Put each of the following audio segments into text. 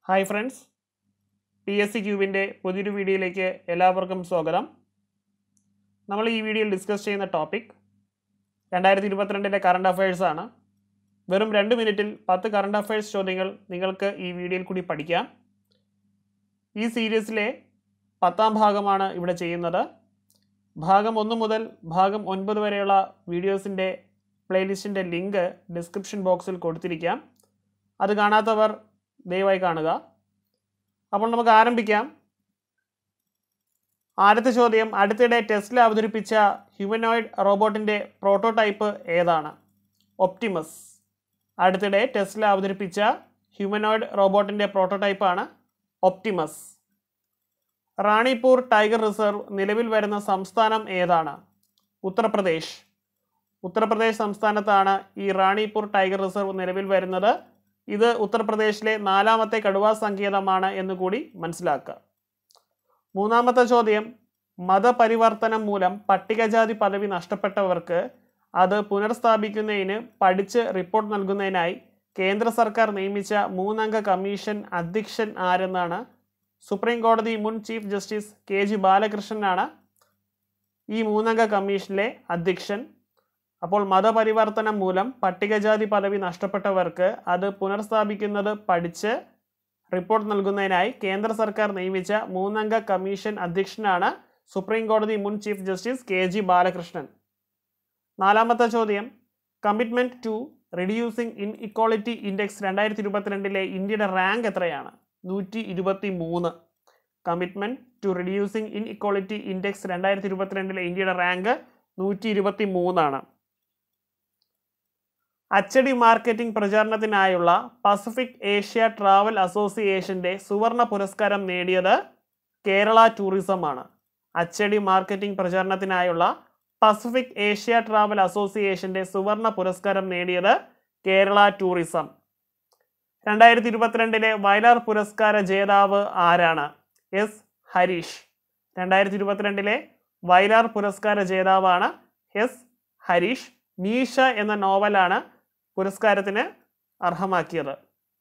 hi friends P S C ക്യൂബിൻ്റെ പുതിയൊരു വീഡിയോയിലേക്ക് എല്ലാവർക്കും സ്വാഗതം നമ്മൾ ഈ വീഡിയോയിൽ ഡിസ്കസ് ചെയ്യുന്ന ടോപ്പിക് രണ്ടായിരത്തി ഇരുപത്തിരണ്ടിലെ കറണ്ട് അഫയേഴ്സ് ആണ് വെറും രണ്ട് മിനിറ്റിൽ പത്ത് കറണ്ട് അഫയേഴ്സ് ചോദ്യങ്ങൾ നിങ്ങൾക്ക് ഈ വീഡിയോയിൽ കൂടി പഠിക്കാം ഈ സീരീസിലെ പത്താം ഭാഗമാണ് ഇവിടെ ചെയ്യുന്നത് ഭാഗം ഒന്ന് മുതൽ ഭാഗം ഒൻപത് വരെയുള്ള വീഡിയോസിൻ്റെ പ്ലേലിസ്റ്റിൻ്റെ ലിങ്ക് ഡിസ്ക്രിപ്ഷൻ ബോക്സിൽ കൊടുത്തിരിക്കാം അത് കാണാത്തവർ ദയവായി കാണുക അപ്പോൾ നമുക്ക് ആരംഭിക്കാം ആദ്യത്തെ ചോദ്യം അടുത്തിടെ ടെസ്ല അവതരിപ്പിച്ച ഹ്യൂമനോയിഡ് റോബോട്ടിൻ്റെ പ്രോട്ടോടൈപ്പ് ഏതാണ് ഒപ്റ്റിമസ് അടുത്തിടെ ടെസ്ല അവതരിപ്പിച്ച ഹ്യൂമനോയിഡ് റോബോട്ടിൻ്റെ പ്രോട്ടോടൈപ്പാണ് ഒപ്റ്റിമസ് റാണിപൂർ ടൈഗർ റിസർവ് നിലവിൽ വരുന്ന സംസ്ഥാനം ഏതാണ് ഉത്തർപ്രദേശ് ഉത്തർപ്രദേശ് സംസ്ഥാനത്താണ് ഈ റാണിപൂർ ടൈഗർ റിസർവ് നിലവിൽ വരുന്നത് ഇത് ഉത്തർപ്രദേശിലെ നാലാമത്തെ കടുവാ സങ്കേതമാണ് എന്ന് കൂടി മനസ്സിലാക്കുക മൂന്നാമത്തെ ചോദ്യം മതപരിവർത്തനം മൂലം പട്ടികജാതി പദവി നഷ്ടപ്പെട്ടവർക്ക് അത് പുനർസ്ഥാപിക്കുന്നതിന് പഠിച്ച് റിപ്പോർട്ട് നൽകുന്നതിനായി കേന്ദ്ര സർക്കാർ നിയമിച്ച മൂന്നംഗ കമ്മീഷൻ അധ്യക്ഷൻ ആരെന്നാണ് സുപ്രീം കോടതി മുൻ ചീഫ് ജസ്റ്റിസ് കെ ജി ബാലകൃഷ്ണനാണ് ഈ മൂന്നംഗ കമ്മീഷനിലെ അധ്യക്ഷൻ അപ്പോൾ മതപരിവർത്തനം മൂലം പട്ടികജാതി പദവി നഷ്ടപ്പെട്ടവർക്ക് അത് പുനർസ്ഥാപിക്കുന്നത് പഠിച്ച് റിപ്പോർട്ട് നൽകുന്നതിനായി കേന്ദ്ര സർക്കാർ നിയമിച്ച മൂന്നംഗ കമ്മീഷൻ അധ്യക്ഷനാണ് സുപ്രീം കോടതി മുൻ chief justice K G Balakrishnan നാലാമത്തെ ചോദ്യം commitment to reducing inequality index രണ്ടായിരത്തി ഇരുപത്തിരണ്ടിലെ ഇന്ത്യയുടെ റാങ്ക് എത്രയാണ് നൂറ്റി ഇരുപത്തി മൂന്ന് commitment to reducing inequality index രണ്ടായിരത്തി ഇരുപത്തിരണ്ടിലെ ഇന്ത്യയുടെ റാങ്ക് നൂറ്റി ഇരുപത്തി മൂന്നാണ് അച്ചടി മാർക്കറ്റിംഗ് പ്രചാരണത്തിനായുള്ള പസഫിക് ഏഷ്യ ട്രാവൽ അസോസിയേഷന്റെ സുവർണ പുരസ്കാരം നേടിയത് കേരള ടൂറിസമാണ് അച്ചടി മാർക്കറ്റിംഗ് പ്രചാരണത്തിനായുള്ള പസഫിക് ഏഷ്യ ട്രാവൽ അസോസിയേഷന്റെ സുവർണ പുരസ്കാരം നേടിയത് കേരള ടൂറിസം രണ്ടായിരത്തി ഇരുപത്തിരണ്ടിലെ വയലാർ പുരസ്കാര ജേതാവ് ആരാണ് എസ് ഹരീഷ് രണ്ടായിരത്തി ഇരുപത്തിരണ്ടിലെ വയലാർ പുരസ്കാര ജേതാവാണ് എസ് ഹരീഷ് മീശ എന്ന നോവലാണ് പുരസ്കാരത്തിന് അർഹമാക്കിയത്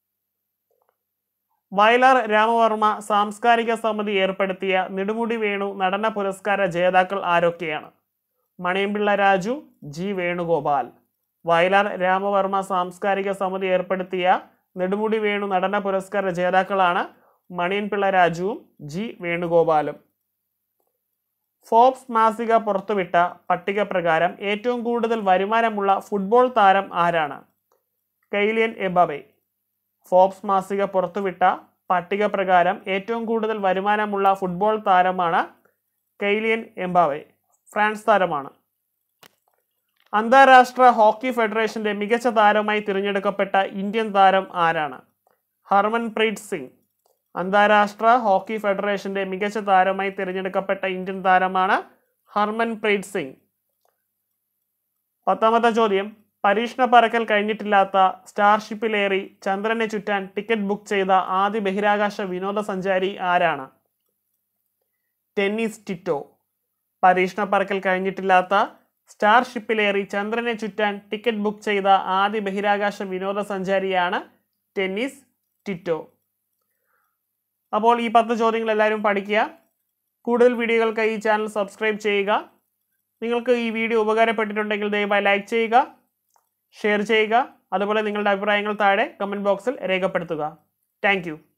വയലാർ രാമവർമ്മ സാംസ്കാരിക സമിതി ഏർപ്പെടുത്തിയ നെടുമുടി വേണു നടന പുരസ്കാര ജേതാക്കൾ ആരൊക്കെയാണ് മണിയമ്പിള്ള രാജു ജി വേണുഗോപാൽ വയലാർ രാമവർമ്മ സാംസ്കാരിക സമിതി ഏർപ്പെടുത്തിയ നെടുമുടി വേണു നടന പുരസ്കാര ജേതാക്കളാണ് മണിയൻപിള്ള രാജുവും ജി വേണുഗോപാലും ഫോബ്സ് മാസിക പുറത്തുവിട്ട പട്ടിക പ്രകാരം ഏറ്റവും കൂടുതൽ വരുമാനമുള്ള ഫുട്ബോൾ താരം ആരാണ് കൈലിയൻ എബാബെ ഫോബ്സ് മാസിക പുറത്തുവിട്ട പട്ടിക പ്രകാരം ഏറ്റവും കൂടുതൽ വരുമാനമുള്ള ഫുട്ബോൾ താരമാണ് കൈലിയൻ എംബാവെ ഫ്രാൻസ് താരമാണ് അന്താരാഷ്ട്ര ഹോക്കി ഫെഡറേഷന്റെ മികച്ച താരമായി തിരഞ്ഞെടുക്കപ്പെട്ട ഇന്ത്യൻ താരം ആരാണ് ഹർമൻപ്രീത് സിംഗ് അന്താരാഷ്ട്ര ഹോക്കി ഫെഡറേഷന്റെ മികച്ച താരമായി തിരഞ്ഞെടുക്കപ്പെട്ട ഇന്ത്യൻ താരമാണ് ഹർമൻപ്രീത് സിംഗ് പത്താമത്തെ ചോദ്യം പരീക്ഷണ പറക്കൽ കഴിഞ്ഞിട്ടില്ലാത്ത സ്റ്റാർഷിപ്പിലേറി ചന്ദ്രനെ ചുറ്റാൻ ടിക്കറ്റ് ബുക്ക് ചെയ്ത ആദ്യ ബഹിരാകാശ വിനോദസഞ്ചാരി ആരാണ് ടെന്നീസ് ടിറ്റോ പരീക്ഷണ പറക്കൽ കഴിഞ്ഞിട്ടില്ലാത്ത സ്റ്റാർഷിപ്പിലേറി ചന്ദ്രനെ ചുറ്റാൻ ടിക്കറ്റ് ബുക്ക് ചെയ്ത ആദ്യ ബഹിരാകാശ വിനോദസഞ്ചാരിയാണ് ടെന്നീസ് ടിറ്റോ അപ്പോൾ ഈ പത്ത് ചോദ്യങ്ങൾ എല്ലാവരും പഠിക്കുക കൂടുതൽ വീഡിയോകൾക്കായി ഈ ചാനൽ സബ്സ്ക്രൈബ് ചെയ്യുക നിങ്ങൾക്ക് ഈ വീഡിയോ ഉപകാരപ്പെട്ടിട്ടുണ്ടെങ്കിൽ ദയവായി ലൈക്ക് ചെയ്യുക ഷെയർ ചെയ്യുക അതുപോലെ നിങ്ങളുടെ അഭിപ്രായങ്ങൾ താഴെ കമൻറ്റ് ബോക്സിൽ രേഖപ്പെടുത്തുക താങ്ക്